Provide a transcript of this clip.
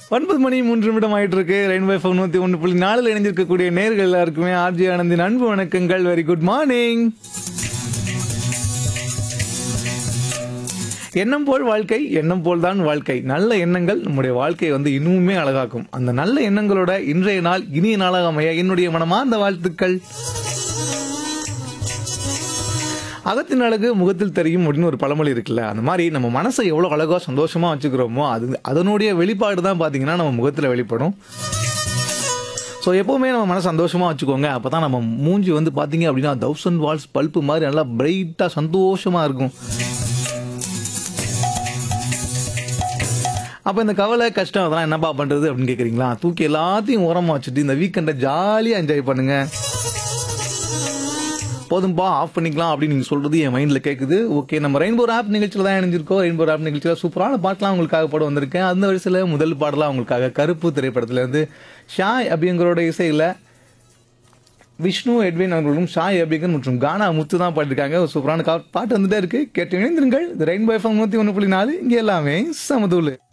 ஒன்பது மணி மூன்று நிமிடம் ஆயிட்டு இருக்கு ரெயின்போ எஃப்எம் நூத்தி ஒன்று புள்ளி நாலுல இணைந்திருக்கக்கூடிய நேர்கள் எல்லாருக்குமே ஆர்ஜி ஆனந்தின் அன்பு வணக்கங்கள் வெரி குட் மார்னிங் எண்ணம் போல் வாழ்க்கை எண்ணம் போல் தான் வாழ்க்கை நல்ல எண்ணங்கள் நம்முடைய வாழ்க்கையை வந்து இன்னுமே அழகாக்கும் அந்த நல்ல எண்ணங்களோட இன்றைய நாள் இனிய நாளாக அமைய என்னுடைய மனமார்ந்த வாழ்த்துக்கள் அகத்தின் அழகு முகத்தில் தெரியும் அப்படின்னு ஒரு பழமொழி இருக்குல்ல அந்த மாதிரி நம்ம மனசை எவ்வளோ அழகா சந்தோஷமா வச்சுக்கிறோமோ அது அதனுடைய வெளிப்பாடு தான் பார்த்தீங்கன்னா நம்ம முகத்தில் வெளிப்படும் ஸோ எப்போவுமே நம்ம மனசை சந்தோஷமாக வச்சுக்கோங்க அப்போ தான் நம்ம மூஞ்சி வந்து பார்த்தீங்க அப்படின்னா தௌசண்ட் வால்ஸ் பல்ப்பு மாதிரி நல்லா பிரைட்டாக சந்தோஷமாக இருக்கும் அப்போ இந்த கவலை கஷ்டம் அதெல்லாம் என்னப்பா பண்ணுறது அப்படின்னு கேட்குறீங்களா தூக்கி எல்லாத்தையும் ஓரமாக வச்சுட்டு இந்த வீக்கெண்டை ஜாலியாக என்ஜாய் பண்ணுங்க போதும்பா ஆஃப் பண்ணிக்கலாம் அப்படின்னு நீங்கள் சொல்கிறது என் மைண்டில் கேட்குது ஓகே நம்ம ரெயின்போ ஆப் நிகழ்ச்சியில் தான் இணைஞ்சிருக்கோம் ரெயின்போ ஆப் நிகழ்ச்சியில் சூப்பரான பாட்டெலாம் உங்களுக்காக பாட வந்திருக்கேன் அந்த வரிசையில் முதல் பாடலாம் உங்களுக்காக கருப்பு திரைப்படத்துல இருந்து ஷாய் அப்படிங்கிறோட இசையில் விஷ்ணு எட்வின் அவர்களும் ஷாய் அபிகன் மற்றும் கானா முத்து தான் பாடிருக்காங்க ஒரு சூப்பரான கா- பாட்டு வந்துட்டே இருக்கு கேட்டு இணைந்திருங்கள் இது ரெயின்போ எஃப்எம் நூற்றி ஒன்று புள்ளி நாலு இங்கே எல்லாமே சமதூள்